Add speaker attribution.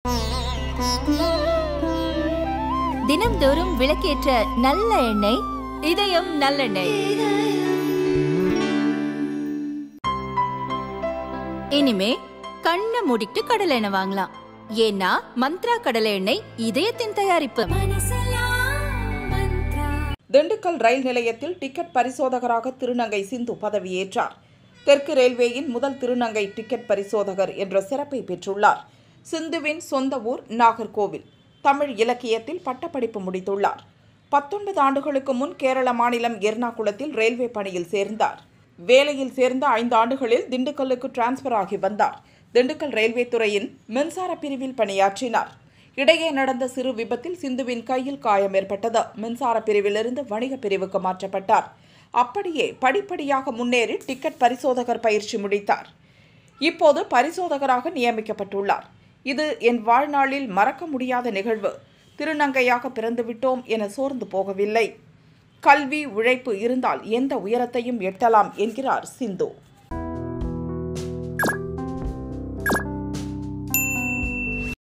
Speaker 1: தினம்தோறும் விளக்கேற்ற நல்ல எண்ணெய் இதயம் நல்லெண்ணெய் இனிமே கண்ணை மூடிட்டு கடலை எண்ணெய் வாங்கலாம் ஏன்னா மந்த்ரா கடலை எண்ணெய் இதயத்தின் தயாரிப்பு
Speaker 2: திண்டுக்கல் ரயில் நிலையத்தில் டிக்கெட் பரிசோதகராக திருநங்கை சிந்து பதவியேற்றார் தெற்கு ரயில்வேயின் முதல் திருநங்கை டிக்கெட் பரிசோதகர் என்ற சிறப்பை பெற்றுள்ளார் சிந்துவின் சொந்த ஊர் நாகர்கோவில் தமிழ் இலக்கியத்தில் பட்டப்படிப்பு முடித்துள்ளார் பத்தொன்பது ஆண்டுகளுக்கு முன் கேரள மாநிலம் எர்ணாகுளத்தில் ரயில்வே பணியில் சேர்ந்தார் வேலையில் சேர்ந்த ஐந்து ஆண்டுகளில் திண்டுக்கல்லுக்கு டிரான்ஸ்பர் ஆகி வந்தார் திண்டுக்கல் ரயில்வே துறையின் மின்சார பிரிவில் பணியாற்றினார் இடையே நடந்த சிறு விபத்தில் சிந்துவின் கையில் காயம் ஏற்பட்டது மின்சார பிரிவிலிருந்து வணிக பிரிவுக்கு மாற்றப்பட்டார் அப்படியே படிப்படியாக முன்னேறி டிக்கெட் பரிசோதகர் பயிற்சி முடித்தார் இப்போது பரிசோதகராக நியமிக்கப்பட்டுள்ளார் இது என் வாழ்நாளில் மறக்க முடியாத நிகழ்வு திருநங்கையாக பிறந்துவிட்டோம் என சோர்ந்து போகவில்லை கல்வி உழைப்பு இருந்தால் எந்த உயரத்தையும் எட்டலாம் என்கிறார் சிந்து